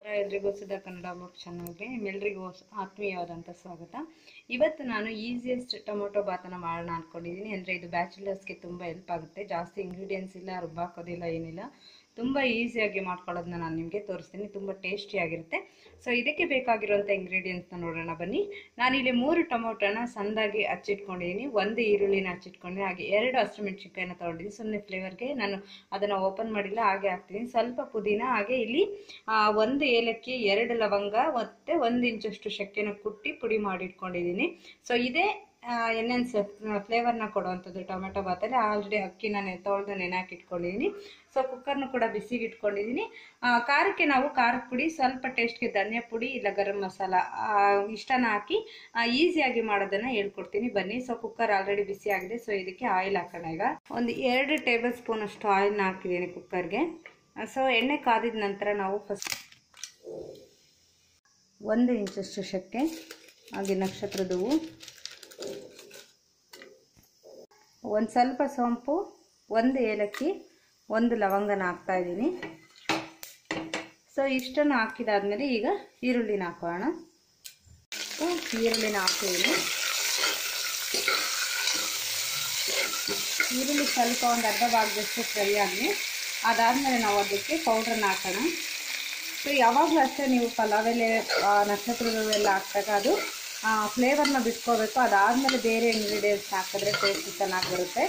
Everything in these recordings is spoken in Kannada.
ಎಲ್ರಿಗೂ ಸುಧಾ ಕನ್ನಡ ಬ್ಲಾಗ್ ಚಾನಲ್ಗೆ ನಿಮ್ಮೆಲ್ರಿಗೂ ಆತ್ಮೀಯವಾದಂಥ ಸ್ವಾಗತ ಇವತ್ತು ನಾನು ಈಸಿಯೆಸ್ಟ್ ಟೊಮೊಟೊ ಬಾತನ ಮಾಡೋಣ ಅಂದ್ಕೊಂಡಿದ್ದೀನಿ ಅಂದರೆ ಇದು ಬ್ಯಾಚುಲರ್ಸ್ಗೆ ತುಂಬ ಹೆಲ್ಪ್ ಆಗುತ್ತೆ ಜಾಸ್ತಿ ಇಂಗ್ರೀಡಿಯೆಂಟ್ಸ್ ಇಲ್ಲ ರುಬ್ಬಾಕೋದಿಲ್ಲ ಏನಿಲ್ಲ ತುಂಬ ಈಸಿಯಾಗಿ ಮಾಡ್ಕೊಳ್ಳೋದನ್ನ ನಾನು ನಿಮಗೆ ತೋರಿಸ್ತೀನಿ ತುಂಬ ಟೇಸ್ಟಿಯಾಗಿರುತ್ತೆ ಸೊ ಇದಕ್ಕೆ ಬೇಕಾಗಿರುವಂಥ ಇಂಗ್ರೀಡಿಯೆಂಟ್ಸ್ನ ನೋಡೋಣ ಬನ್ನಿ ನಾನಿಲ್ಲಿ ಮೂರು ಟೊಮೊಟೊನ ಸಣ್ಣದಾಗಿ ಹಚ್ಚಿಟ್ಕೊಂಡಿದ್ದೀನಿ ಒಂದು ಈರುಳ್ಳಿನ ಹಚ್ಚಿಟ್ಕೊಂಡೆ ಹಾಗೆ ಎರಡು ಹಸಿಮೆಣ್ಸಿನ್ಕಾಯಿನ ತೊಗೊಂಡಿದ್ದೀನಿ ಸುಮ್ಮನೆ ಫ್ಲೇವರ್ಗೆ ನಾನು ಅದನ್ನು ಓಪನ್ ಮಾಡಿಲ್ಲ ಹಾಗೆ ಹಾಕ್ತೀನಿ ಸ್ವಲ್ಪ ಪುದೀನ ಹಾಗೆ ಇಲ್ಲಿ ಆ, ಒಂದು ಏಲಕ್ಕಿ ಎರಡು ಲವಂಗ ಮತ್ತು ಒಂದು ಇಂಚಷ್ಟು ಚಕ್ಕೆನ ಕುಟ್ಟಿ ಪುಡಿ ಮಾಡಿಟ್ಕೊಂಡಿದ್ದೀನಿ ಸೊ ಇದೇ ಎನ್ನೆನ್ಸ್ ಫ್ಲೇವರ್ನ ಕೊಡುವಂಥದ್ದು ಟೊಮೆಟೊ ಬಾತಲ್ಲಿ ಆಲ್ರೆಡಿ ಅಕ್ಕಿನ ನೆ ತೊಳೆದು ನೆನೆ ಹಾಕಿಟ್ಕೊಂಡಿದ್ದೀನಿ ಸೊ ಕುಕ್ಕರ್ನು ಕೂಡ ಬಿಸಿಗೆ ಇಟ್ಕೊಂಡಿದ್ದೀನಿ ಆ, ಖಾರಕ್ಕೆ ನಾವು ಖಾರದ ಪುಡಿ ಸ್ವಲ್ಪ ಟೇಸ್ಟ್ಗೆ ಧನಿಯಾ ಪುಡಿ ಇಲ್ಲ ಗರಂ ಮಸಾಲ ಆ, ಇಷ್ಟನ್ನ ಹಾಕಿ ಈಸಿಯಾಗಿ ಮಾಡೋದನ್ನು ಹೇಳ್ಕೊಡ್ತೀನಿ ಬನ್ನಿ ಸೊ ಕುಕ್ಕರ್ ಆಲ್ರೆಡಿ ಬಿಸಿ ಆಗಿದೆ ಸೊ ಇದಕ್ಕೆ ಆಯಿಲ್ ಹಾಕೋಣ ಈಗ ಒಂದು ಎರಡು ಟೇಬಲ್ ಸ್ಪೂನ್ ಅಷ್ಟು ಆಯಿಲ್ನ ಹಾಕಿದ್ದೀನಿ ಕುಕ್ಕರ್ಗೆ ಸೊ ಎಣ್ಣೆ ಕಾದಿದ ನಂತರ ನಾವು ಫಸ್ಟ್ ಒಂದು ಇಂಚಷ್ಟು ಚಕ್ಕೆ ಹಾಗೆ ನಕ್ಷತ್ರದ ಹೂವು ಒಂದು ಸ್ವಲ್ಪ ಸೋಂಪು ಒಂದು ಏಲಕ್ಕಿ ಒಂದು ಲವಂಗನ ಹಾಕ್ತಾ ಇದ್ದೀನಿ ಸೊ ಇಷ್ಟನ್ನು ಹಾಕಿದಾದ್ಮೇಲೆ ಈಗ ಈರುಳ್ಳಿನ ಹಾಕೋಣ ಸೊ, ಈರುಳ್ಳಿನ ಹಾಕಿದ್ದೀನಿ ಈರುಳ್ಳಿ ಸ್ವಲ್ಪ ಒಂದು ಅರ್ಧ ಭಾಗದಷ್ಟು ಫ್ರೈ ಆಗಲಿ ಅದಾದಮೇಲೆ ನಾವು ಅದಕ್ಕೆ ಪೌಡ್ರನ್ನ ಹಾಕೋಣ ಸೊ ಯಾವಾಗಲೂ ಅಷ್ಟೇ ನೀವು ಪಲಾವ್ ಎಲೆ ಆ, ನಕ್ಷತ್ರದ ಹೂವು ಎಲ್ಲ ಹಾಕ್ದಾಗ ಅದು ಫ್ಲೇವರ್ನ ಬಿಟ್ಕೋಬೇಕು ಅದಾದಮೇಲೆ ಬೇರೆ ಇಂಗ್ರೀಡಿಯೆಂಟ್ಸ್ ಹಾಕಿದ್ರೆ ಟೇಸ್ಟ್ ಚೆನ್ನಾಗಿ ಬರುತ್ತೆ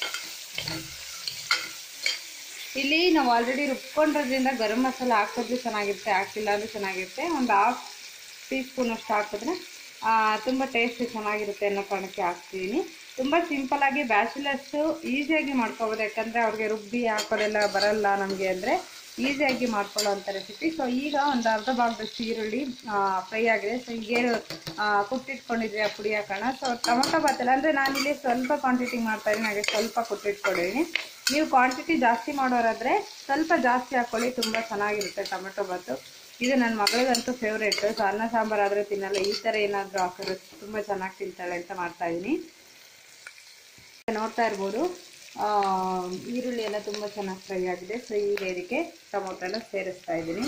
ಇಲ್ಲಿ ನಾವು ಆಲ್ರೆಡಿ ರುಬ್ಕೊಂಡಿರೋದ್ರಿಂದ ಗರಂ ಮಸಾಲ ಹಾಕಿದ್ರು ಚೆನ್ನಾಗಿರುತ್ತೆ ಹಾಕಿಲ್ಲ ಅಂದ್ರೂ ಚೆನ್ನಾಗಿರುತ್ತೆ ಒಂದು ಹಾಫ್ ಟೀ ಸ್ಪೂನ್ ಅಷ್ಟು ಹಾಕಿದ್ರೆ ತುಂಬ ಟೇಸ್ಟ್ ಚೆನ್ನಾಗಿರುತ್ತೆ ಅನ್ನೋ ಕಾರಣಕ್ಕೆ ಹಾಕ್ತಿದ್ದೀನಿ ತುಂಬ ಸಿಂಪಲ್ಲಾಗಿ ಬ್ಯಾಚುಲರ್ಸು ಈಸಿಯಾಗಿ ಮಾಡ್ಕೋಬೋದು ಯಾಕಂದರೆ ಅವ್ರಿಗೆ ರುಬ್ಬಿ ಹಾಕೋದೆಲ್ಲ ಬರಲ್ಲ ನಮಗೆ ಅಂದರೆ ಈಸಿಯಾಗಿ ಮಾಡ್ಕೊಳ್ಳೋ ಅಂಥ ರೆಸಿಪಿ ಸೊ ಈಗ ಒಂದು ಅರ್ಧ ಭಾಗದಷ್ಟು ಈರುಳ್ಳಿ ಫ್ರೈ ಆಗಿದೆ ಸೊ ಈಗೇನು ಕುಟ್ಟಿಟ್ಕೊಂಡಿದ್ರಿ ಆ ಪುಡಿ ಹಾಕೋಣ ಸೊ ಟೊಮೊಟೊ ಬಾತಲ್ಲ ಅಂದರೆ ನಾನಿಲ್ಲಿ ಸ್ವಲ್ಪ ಕ್ವಾಂಟಿಟಿ ಮಾಡ್ತಾ ಇದ್ದೀನಿ ಹಾಗೆ ಸ್ವಲ್ಪ ಕುಟ್ಟಿಟ್ಕೊಂಡಿದ್ದೀನಿ ನೀವು ಕ್ವಾಂಟಿಟಿ ಜಾಸ್ತಿ ಮಾಡೋರಾದರೆ ಸ್ವಲ್ಪ ಜಾಸ್ತಿ ಹಾಕ್ಕೊಳ್ಳಿ ತುಂಬ ಚೆನ್ನಾಗಿರುತ್ತೆ ಟೊಮೆಟೊ ಬಾತು ಇದು ನನ್ನ ಮಗಳಿಗಂತೂ ಫೇವ್ರೇಟು ಸೊ ಅನ್ನ ಸಾಂಬಾರು ಆದರೆ ತಿನ್ನಲ್ಲ ಈ ಥರ ಏನಾದರೂ ಹಾಕಿದ್ರೆ ತುಂಬ ಚೆನ್ನಾಗಿ ತಿಂತಾಳೆ ಅಂತ ಮಾಡ್ತಾ ಇದ್ದೀನಿ ನೋಡ್ತಾ ಇರ್ಬೋದು ಆ, ಈರುಳ್ಳಿ ಎಲ್ಲ ತುಂಬ ಚೆನ್ನಾಗಿ ಫ್ರೈ ಆಗಿದೆ ಸೊ ಈಗ ಇದಕ್ಕೆ ಟೊಮೊಟೊನ ಸೇರಿಸ್ತಾ ಇದ್ದೀನಿ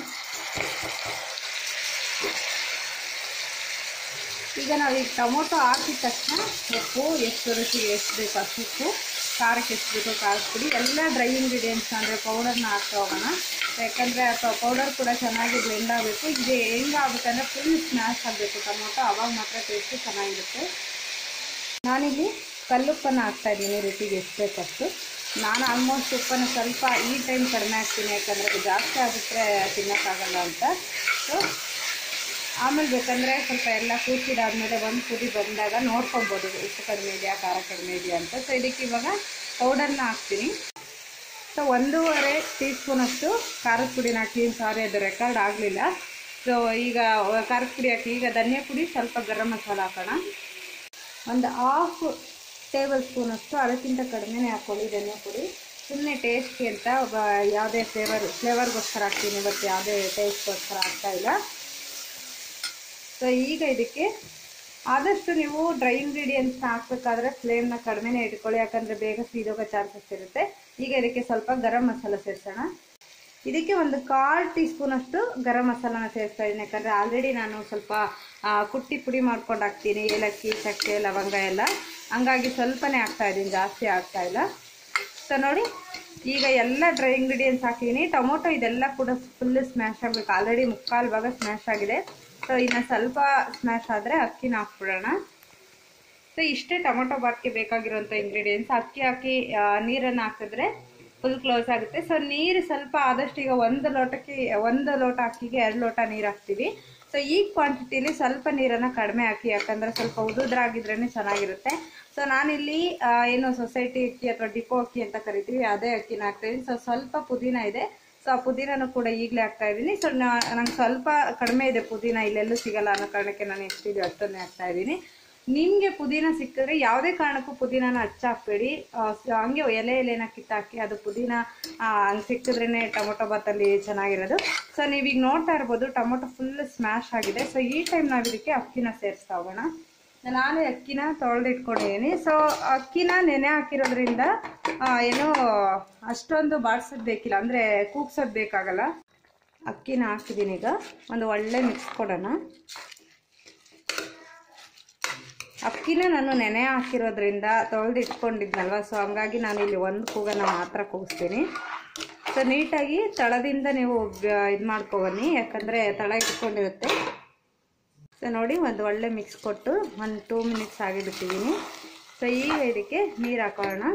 ಈಗ ನಾವು ಈ ಟೊಮೊಟೊ ಹಾಕಿದ ತಕ್ಷಣ ಉಪ್ಪು ಎಷ್ಟು ರುಚಿಗೆ ಎಷ್ಟು ಬೇಕು ಅಷ್ಟು ಉಪ್ಪು ಖಾರಕ್ಕೆ ಎಷ್ಟು ಬೇಕೋ ಖಾರದ ಪುಡಿ ಎಲ್ಲ ಡ್ರೈ ಇಂಗ್ರೀಡಿಯೆಂಟ್ಸ್ ಅಂದರೆ ಪೌಡರ್ನ ಹಾಕ್ತಾ ಹೋಗೋಣ ಯಾಕಂದರೆ ಅಥವಾ ಪೌಡರ್ ಕೂಡ ಚೆನ್ನಾಗಿ ಬ್ಲೆಂಡ್ ಆಗಬೇಕು ಇದು ಹೆಂಗೆ ಆಗುತ್ತಂದರೆ ಫುಲ್ ಸ್ಮ್ಯಾಶ್ ಆಗಬೇಕು ಟೊಮೊಟೊ ಅವಾಗ ಮಾತ್ರ ಟೇಸ್ಟು ಚೆನ್ನಾಗಿರುತ್ತೆ ನಾನಿಲ್ಲಿ ಕಲ್ಲುಪ್ಪನ್ನು ಹಾಕ್ತಾ ಇದ್ದೀನಿ ರುಚಿಗೆ ಎಷ್ಟು ಬೇಕಷ್ಟು ನಾನು ಆಲ್ಮೋಸ್ಟ್ ಉಪ್ಪನ್ನು ಸ್ವಲ್ಪ ಈ ಟೈಮ್ ಕಡಿಮೆ ಹಾಕ್ತೀನಿ ಯಾಕಂದರೆ ಅದು ಜಾಸ್ತಿ ಆಗಿಬಿಟ್ರೆ ತಿನ್ನೋಕ್ಕಾಗಲ್ಲ ಅಂತ ಸೊ ಆಮೇಲೆ ಬೇಕಂದರೆ ಸ್ವಲ್ಪ ಎಲ್ಲ ಕೂಸಿದಾದ್ಮೇಲೆ ಒಂದು ಕುದಿ ಬಂದಾಗ ನೋಡ್ಕೊಬೋದು ಉಪ್ಪು ಕಡಿಮೆ ಇದೆಯಾ ಖಾರ ಕಡಿಮೆ ಇದೆಯಾ ಅಂತ ಸೊ ಇದಕ್ಕೆ ಇವಾಗ ಪೌಡರ್ನ ಹಾಕ್ತೀನಿ ಸೊ ಒಂದೂವರೆ ಟೀ ಸ್ಪೂನಷ್ಟು ಖಾರದ ಪುಡಿನ ಹಾಕಿ ಸಾರಿ ಅದು ರೆಕಾರ್ಡ್ ಆಗಲಿಲ್ಲ ಸೊ ಈಗ ಖಾರದ ಪುಡಿ ಹಾಕಿ ಈಗ ಧನಿಯಾ ಪುಡಿ ಸ್ವಲ್ಪ ಗರಂ ಮಸಾಲ ಹಾಕೋಣ ಒಂದು ಹಾಫ್ ಟೇಬಲ್ ಸ್ಪೂನಷ್ಟು ಅದಕ್ಕಿಂತ ಕಡಿಮೆನೇ ಹಾಕ್ಕೊಳ್ಳಿ ಧನಿಯಾ ಪುಡಿ ಸುಮ್ಮನೆ ಟೇಸ್ಟ್ಗೆ ಅಂತ ಒಬ್ಬ ಯಾವುದೇ ಫ್ಲೇವರ್ ಫ್ಲೇವರ್ಗೋಸ್ಕರ ಹಾಕ್ತೀನಿ ಇವತ್ತು ಯಾವುದೇ ಟೇಸ್ಟ್ಗೋಸ್ಕರ ಹಾಕ್ತಾ ಇಲ್ಲ ಸೊ ಈಗ ಇದಕ್ಕೆ ಆದಷ್ಟು ನೀವು ಡ್ರೈ ಇಂಗ್ರೀಡಿಯೆಂಟ್ಸ್ನ ಹಾಕ್ಬೇಕಾದ್ರೆ ಫ್ಲೇಮ್ನ ಕಡಿಮೆನೇ ಇಟ್ಕೊಳ್ಳಿ ಯಾಕಂದರೆ ಬೇಗ ಸೀದೋಗೋ ಚಾನ್ಸಸ್ ಇರುತ್ತೆ ಈಗ ಇದಕ್ಕೆ ಸ್ವಲ್ಪ ಗರಂ ಮಸಾಲ ಸೇರಿಸೋಣ ಇದಕ್ಕೆ ಒಂದು ಕಾಲು ಟೀ ಸ್ಪೂನಷ್ಟು ಗರಂ ಮಸಾಲಾನ ಸೇರಿಸ್ತಾ ಇದ್ದೀನಿ ಯಾಕಂದರೆ ಆಲ್ರೆಡಿ ನಾನು ಸ್ವಲ್ಪ ಆ, ಕುಟ್ಟಿ ಪುಡಿ ಮಾಡ್ಕೊಂಡು ಹಾಕ್ತೀನಿ ಏಲಕ್ಕಿ ಚಕ್ಕೆ ಲವಂಗ ಎಲ್ಲ ಹಂಗಾಗಿ ಸ್ವಲ್ಪನೇ ಹಾಕ್ತಾ ಇದ್ದೀನಿ ಜಾಸ್ತಿ ಹಾಕ್ತಾ ಇಲ್ಲ ಸೊ ನೋಡಿ ಈಗ ಎಲ್ಲ ಡ್ರೈ ಇಂಗ್ರೀಡಿಯೆಂಟ್ಸ್ ಹಾಕಿದ್ದೀನಿ ಟೊಮೊಟೊ ಇದೆಲ್ಲ ಕೂಡ ಫುಲ್ ಸ್ಮ್ಯಾಶ್ ಆಗಬೇಕು ಆಲ್ರೆಡಿ ಮುಕ್ಕಾಲು ಭಾಗ ಸ್ಮ್ಯಾಶ್ ಆಗಿದೆ ಸೊ ಇನ್ನು ಸ್ವಲ್ಪ ಸ್ಮ್ಯಾಶ್ ಆದರೆ ಅಕ್ಕಿನ ಹಾಕ್ಬಿಡೋಣ ಸೊ ಇಷ್ಟೇ ಟೊಮೊಟೊ ಬಾತ್ಗೆ ಬೇಕಾಗಿರುವಂಥ ಇಂಗ್ರೀಡಿಯೆಂಟ್ಸ್ ಅಕ್ಕಿ ಹಾಕಿ ನೀರನ್ನು ಹಾಕಿದ್ರೆ ಫುಲ್ ಕ್ಲೋಸ್ ಆಗುತ್ತೆ ಸೊ ನೀರು ಸ್ವಲ್ಪ ಆದಷ್ಟು ಈಗ ಒಂದು ಲೋಟಕ್ಕೆ ಒಂದು ಲೋಟ ಅಕ್ಕಿಗೆ ಎರಡು ಲೋಟ ನೀರು ಹಾಕ್ತೀವಿ ಸೊ ಈ ಕ್ವಾಂಟಿಟಿಲಿ ಸ್ವಲ್ಪ ನೀರನ್ನು ಕಡಿಮೆ ಹಾಕಿ ಯಾಕಂದರೆ ಸ್ವಲ್ಪ ಉದುದ್ರಾಗಿದ್ರೇ ಚೆನ್ನಾಗಿರುತ್ತೆ ಸೊ ನಾನಿಲ್ಲಿ ಆ, ಏನು ಸೊಸೈಟಿ ಅಕ್ಕಿ ಅಥವಾ ಡಿಪೋ ಅಕ್ಕಿ ಅಂತ ಕರಿತೀವಿ ಅದೇ ಅಕ್ಕಿನ ಹಾಕ್ತಾಯಿದ್ದೀನಿ ಸೊ ಸ್ವಲ್ಪ ಪುದೀನ ಇದೆ ಸೊ ಆ ಪುದೀನನೂ ಕೂಡ ಈಗಲೇ ಹಾಕ್ತಾ ಇದ್ದೀನಿ ಸೊ ನಂಗೆ ಸ್ವಲ್ಪ ಕಡಿಮೆ ಇದೆ ಪುದೀನ ಇಲ್ಲೆಲ್ಲೂ ಸಿಗಲ್ಲ ಅನ್ನೋ ಕಾರಣಕ್ಕೆ ನಾನು ಎಷ್ಟಿದೆ ಅಷ್ಟನ್ನೇ ಹಾಕ್ತಾ ಇದ್ದೀನಿ ನಿಮಗೆ ಪುದೀನ ಸಿಕ್ಕಿದ್ರೆ ಯಾವುದೇ ಕಾರಣಕ್ಕೂ ಪುದೀನಾನ ಹಚ್ಚಾಕ್ಬೇಡಿ ಆ, ಸ- ಹಂಗೆ ಎಲೆ ಎಲೆನ ಕಿತ್ತಾಕಿ ಅದು ಪುದೀನ ಹಂಗೆ ಸಿಕ್ಕಿದ್ರೇ ಟೊಮೊಟೊ ಬಾತಲ್ಲಿ ಚೆನ್ನಾಗಿರೋದು ಸೊ ನೀವೀಗ ನೋಡ್ತಾ ಇರ್ಬೋದು ಟೊಮೊಟೊ ಫುಲ್ ಸ್ಮ್ಯಾಶ್ ಆಗಿದೆ ಸೊ ಈ ಟೈಮ್ ನಾವು ಇದಕ್ಕೆ ಅಕ್ಕಿನ ಸೇರಿಸ್ತಾ ಹೋಗೋಣ ನಾನು ಅಕ್ಕಿನ ತೊಳೆದು ಇಟ್ಕೊಂಡಿದ್ದೀನಿ ಸೊ ಅಕ್ಕಿನ ನೆನೆ ಹಾಕಿರೋದ್ರಿಂದ ಆ, ಏನೋ ಅಷ್ಟೊಂದು ಬಾಡ್ಸೋದು ಬೇಕಿಲ್ಲ ಅಂದರೆ ಕೂಗ್ಸೋದು ಬೇಕಾಗಲ್ಲ ಅಕ್ಕಿನ ಹಾಕಿದ್ದೀನಿ ಈಗ ಒಂದು ಒಳ್ಳೆ ಮಿಕ್ಸ್ ಕೊಡೋಣ ಅಕ್ಕಿನ ನಾನು ನೆನೆ ಹಾಕಿರೋದ್ರಿಂದ ತೊಳೆದು ಇಟ್ಕೊಂಡಿದ್ನಲ್ವ ಸೊ ಹಂಗಾಗಿ ನಾನು ಇಲ್ಲಿ ಒಂದು ಕೂಗನ ಮಾತ್ರ ಕೂಗಿಸ್ತೀನಿ ಸೊ ನೀಟಾಗಿ ತಳದಿಂದ ನೀವು ಇದು ಮಾಡ್ಕೊಬನ್ನಿ ಯಾಕಂದರೆ ತಳ ಇಟ್ಕೊಂಡಿರುತ್ತೆ ಸೊ ನೋಡಿ ಒಂದು ಒಳ್ಳೆ ಮಿಕ್ಸ್ ಕೊಟ್ಟು ಒಂದು ಟೂ ಮಿನಿಟ್ಸ್ ಆಗಿ ಬಿಟ್ಟಿದ್ದೀನಿ ಸೊ ಈಗ ಇದಕ್ಕೆ ನೀರು ಹಾಕೋಣ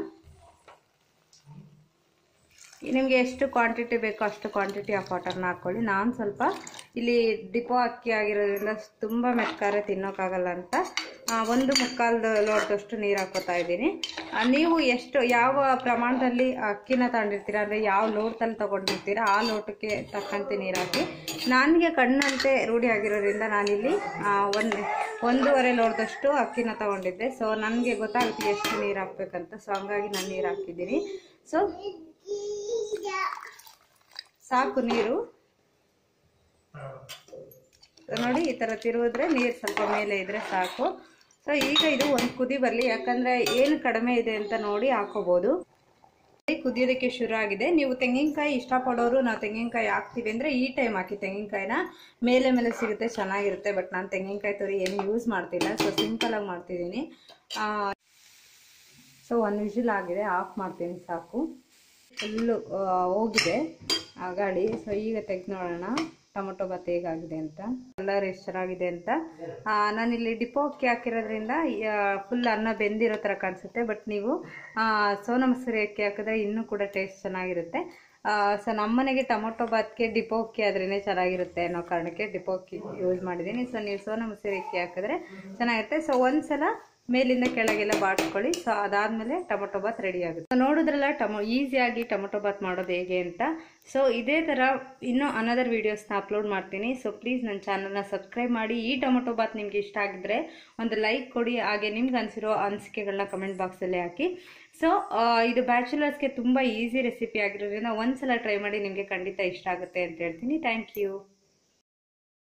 ನಿಮಗೆ ಎಷ್ಟು ಕ್ವಾಂಟಿಟಿ ಬೇಕೋ ಅಷ್ಟು ಕ್ವಾಂಟಿಟಿ ಆಫ್ ವಾಟರ್ನ ಹಾಕ್ಕೊಳ್ಳಿ ನಾನು ಸ್ವಲ್ಪ ಇಲ್ಲಿ ಡಿಪೋ ಅಕ್ಕಿ ಆಗಿರೋದ್ರಿಂದ ತುಂಬ ಮೆತ್ಕಾರೆ ತಿನ್ನೋಕ್ಕಾಗಲ್ಲ ಅಂತ ಆ, ಒಂದು ಮುಕ್ಕಾಲು ಲೋಟದಷ್ಟು ನೀರು ಹಾಕೋತಾ ಇದ್ದೀನಿ ಆ, ನೀವು ಎಷ್ಟು ಯಾವ ಪ್ರಮಾಣದಲ್ಲಿ ಅಕ್ಕಿನ ತಗೊಂಡಿರ್ತೀರ ಅಂದರೆ ಯಾವ ಲೋಟದಲ್ಲಿ ತೊಗೊಂಡಿರ್ತೀರ ಆ ಲೋಟಕ್ಕೆ ತಕ್ಕಂತೆ ನೀರು ಹಾಕಿ ನನಗೆ ಕಣ್ಣಂತೆ ರೂಢಿ ಆಗಿರೋದ್ರಿಂದ ನಾನಿಲ್ಲಿ ಆ, ಒಂದು ಒಂದೂವರೆ ಲೋಟದಷ್ಟು ಅಕ್ಕಿನ ತಗೊಂಡಿದ್ದೆ ಸೊ ನನಗೆ ಗೊತ್ತಾಗುತ್ತೆ ಎಷ್ಟು ನೀರು ಹಾಕ್ಬೇಕಂತ ಸೊ ಹಂಗಾಗಿ ನಾನು ನೀರು ಹಾಕಿದ್ದೀನಿ ಸೊ ಸಾಕು ನೀರು ನೋಡಿ ಈ ಥರ ತಿರುವಿದ್ರೆ ನೀರು ಸ್ವಲ್ಪ ಮೇಲೆ ಇದ್ರೆ ಸಾಕು ಸೊ ಈಗ ಇದು ಒಂದು ಕುದಿ ಬರಲಿ ಯಾಕಂದರೆ ಏನು ಕಡಿಮೆ ಇದೆ ಅಂತ ನೋಡಿ ಹಾಕೋಬೋದು ಕುದಿಯೋದಕ್ಕೆ ಶುರು ಆಗಿದೆ ನೀವು ತೆಂಗಿನಕಾಯಿ ಇಷ್ಟಪಡೋರು ನಾವು ತೆಂಗಿನಕಾಯಿ ಹಾಕ್ತೀವಿ ಅಂದರೆ ಈ ಟೈಮ್ ಹಾಕಿ ತೆಂಗಿನಕಾಯಿನ ಮೇಲೆ ಮೇಲೆ ಸಿಗುತ್ತೆ ಚೆನ್ನಾಗಿರುತ್ತೆ ಬಟ್ ನಾನು ತೆಂಗಿನಕಾಯಿ ತುರಿ ಏನು ಯೂಸ್ ಮಾಡ್ತಿಲ್ಲ ಸೊ ಸಿಂಪಲಾಗಿ ಮಾಡ್ತಿದ್ದೀನಿ ಸೊ ಒಂದು ವಿಷಲ್ ಆಗಿದೆ ಆಫ್ ಮಾಡ್ತೀನಿ ಸಾಕು ಫುಲ್ಲು ಹೋಗಿದೆ ಆ ಗಾಳಿ ಸೊ ಈಗ ತೆಗೆದು ನೋಡೋಣ ಟೊಮೊಟೊ ಬಾತ್ ಹೇಗಾಗಿದೆ ಅಂತ ಕಲರ್ ಎಷ್ಟು ಚೆನ್ನಾಗಿದೆ ಅಂತ ಆ, ನಾನಿಲ್ಲಿ ಡಿಪೋ ಅಕ್ಕಿ ಹಾಕಿರೋದ್ರಿಂದ ಫುಲ್ ಅನ್ನ ಬೆಂದಿರೋ ಥರ ಕಾಣಿಸುತ್ತೆ ಬಟ್ ನೀವು ಆ, ಸೋನಾ ಮಸೂರಿ ಅಕ್ಕಿ ಹಾಕಿದ್ರೆ ಇನ್ನೂ ಕೂಡ ಟೇಸ್ಟ್ ಚೆನ್ನಾಗಿರುತ್ತೆ ಸೊ ನಮ್ಮನೆಗೆ ಟೊಮೊಟೊ ಬಾತ್ಗೆ ಡಿಪೋ ಅಕ್ಕಿ ಆದ್ರೇ ಚೆನ್ನಾಗಿರುತ್ತೆ ಅನ್ನೋ ಕಾರಣಕ್ಕೆ ಡಿಪೋ ಅಕ್ಕಿ ಯೂಸ್ ಮಾಡಿದ್ದೀನಿ ಸೊ ನೀವು ಸೋನಾ ಮಸೂರಿ ಅಕ್ಕಿ ಹಾಕಿದ್ರೆ ಚೆನ್ನಾಗಿರುತ್ತೆ ಸೊ ಒಂದ್ಸಲ ಮೇಲಿಂದ ಕೆಳಗೆಲ್ಲ ಬಾಡಿಸ್ಕೊಳ್ಳಿ ಸೊ ಅದಾದಮೇಲೆ ಟೊಮೊಟೊ ಬಾತ್ ರೆಡಿ ಆಗುತ್ತೆ So, ನೋಡಿದ್ರಲ್ಲ ಟೊಮೊ ಈಸಿಯಾಗಿ ಟೊಮೊಟೊ ಬಾತ್ ಮಾಡೋದು ಹೇಗೆ ಅಂತ ಸೊ ಇದೇ ಥರ ಇನ್ನೂ ಅನದರ್ ವೀಡಿಯೋಸ್ನ ಅಪ್ಲೋಡ್ ಮಾಡ್ತೀನಿ ಸೊ ಪ್ಲೀಸ್ ನನ್ನ ಚಾನಲ್ನ ಸಬ್ಸ್ಕ್ರೈಬ್ ಮಾಡಿ ಈ ಟೊಮೊಟೊ ಬಾತ್ ನಿಮ್ಗೆ ಇಷ್ಟ ಆಗಿದ್ರೆ ಒಂದು ಲೈಕ್ ಕೊಡಿ ಹಾಗೆ ನಿಮ್ಗೆ ಅನಿಸಿರೋ ಅನಿಸಿಕೆಗಳನ್ನ ಕಮೆಂಟ್ ಬಾಕ್ಸಲ್ಲಿ ಹಾಕಿ ಸೊ ಇದು ಬ್ಯಾಚುಲರ್ಸ್ಗೆ ತುಂಬ ಈಸಿ ರೆಸಿಪಿ ಆಗಿರೋದ್ರಿಂದ ಒಂದ್ಸಲ ಟ್ರೈ ಮಾಡಿ ನಿಮಗೆ ಖಂಡಿತ ಇಷ್ಟ ಆಗುತ್ತೆ ಅಂತ ಹೇಳ್ತೀನಿ ಥ್ಯಾಂಕ್ ಯು